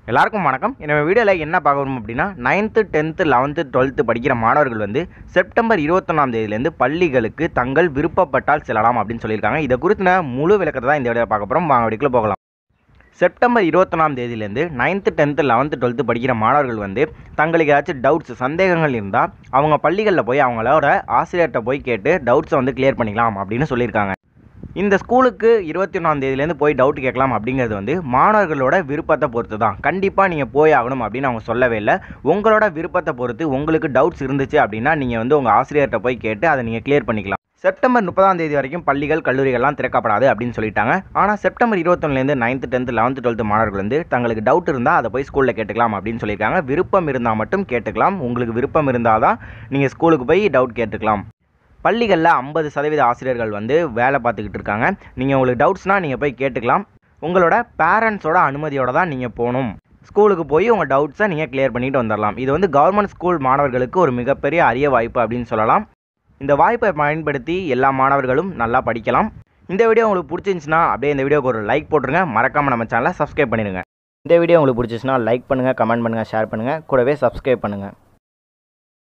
எல்லாருக்கும் வணக்கம் இந்த வீடியோவில் என்ன பார்க்கணும் அப்படின்னா நைன்த்து டென்த்து லெவன்த்து டுவெல்த்து படிக்கிற மாணவர்கள் வந்து செப்டம்பர் இருபத்தொன்னாம் தேதியிலேருந்து பள்ளிகளுக்கு தங்கள் விருப்பப்பட்டால் செல்லலாம் அப்படின்னு சொல்லியிருக்காங்க இதை குறித்தின முழு விளக்கத்தை தான் இந்த வீடியோ பார்க்க போகிறோம் வாங்க வீடியோக்குள்ள போகலாம் செப்டம்பர் இருபத்தொன்னாம் தேதியிலேருந்து நைன்த்து டென்த்து லெவன்த்து டுவெல்த்து படிக்கிற மாணவர்கள் வந்து தங்களுக்கு ஏதாச்சும் டவுட்ஸ் சந்தேகங்கள் இருந்தால் அவங்க பள்ளிகளில் போய் அவங்களோட ஆசிரியர்கிட்ட போய் கேட்டு டவுட்ஸை வந்து கிளியர் பண்ணிக்கலாம் அப்படின்னு சொல்லியிருக்காங்க இந்த ஸ்கூலுக்கு இருபத்தி ஒன்றாம் தேதியிலேருந்து போய் டவுட் கேட்கலாம் அப்படிங்கிறது வந்து மாணவர்களோட விருப்பத்தை பொறுத்து தான் கண்டிப்பாக நீங்கள் போய் ஆகணும் அப்படின்னு அவங்க சொல்லவே இல்லை உங்களோட விருப்பத்தை பொறுத்து உங்களுக்கு டவுட்ஸ் இருந்துச்சு அப்படின்னா நீங்கள் வந்து உங்கள் ஆசிரியர்கிட்ட போய் கேட்டு அதை நீங்கள் கிளியர் பண்ணிக்கலாம் செப்டம்பர் முப்பதாம் தேதி வரைக்கும் பள்ளிகள் கல்லூரிகள்லாம் திறக்கப்படாது அப்படின்னு சொல்லிட்டாங்க ஆனால் செப்டம்பர் இருபத்தொன்னுலேருந்து நைன்த்து டென்த்து லெவன்த்து டுவெல்த்து மாணவர்கள் வந்து தங்களுக்கு டவுட் இருந்தால் அதை போய் ஸ்கூலில் கேட்டுக்கலாம் அப்படின்னு சொல்லியிருக்காங்க விருப்பம் இருந்தால் மட்டும் கேட்டுக்கலாம் உங்களுக்கு விருப்பம் இருந்தால் தான் நீங்கள் ஸ்கூலுக்கு போய் டவுட் கேட்டுக்கலாம் பள்ளிகளில் ஐம்பது சதவீத ஆசிரியர்கள் வந்து வேலை பார்த்துக்கிட்டு இருக்காங்க நீங்கள் உங்களுக்கு டவுட்ஸ்னால் நீங்கள் போய் கேட்டுக்கலாம் உங்களோட பேரண்ட்ஸோட அனுமதியோட தான் நீங்கள் போகணும் ஸ்கூலுக்கு போய் உங்கள் டவுட்ஸை நீங்கள் கிளியர் பண்ணிட்டு வந்துடலாம் இது வந்து கவர்மெண்ட் ஸ்கூல் மாணவர்களுக்கு ஒரு மிகப்பெரிய அரிய வாய்ப்பு அப்படின்னு சொல்லலாம் இந்த வாய்ப்பை பயன்படுத்தி எல்லா மாணவர்களும் நல்லா படிக்கலாம் இந்த வீடியோ உங்களுக்கு பிடிச்சிருந்துச்சுன்னா அப்படியே இந்த வீடியோக்கு ஒரு லைக் போட்டுருங்க மறக்காமல் நம்ம சேனலை சப்ஸ்கிரைப் பண்ணிடுங்க இந்த வீடியோ உங்களுக்கு பிடிச்சிச்சுன்னா லைக் பண்ணுங்கள் கமெண்ட் பண்ணுங்கள் ஷேர் பண்ணுங்கள் கூடவே சப்ஸ்கிரைப் பண்ணுங்கள்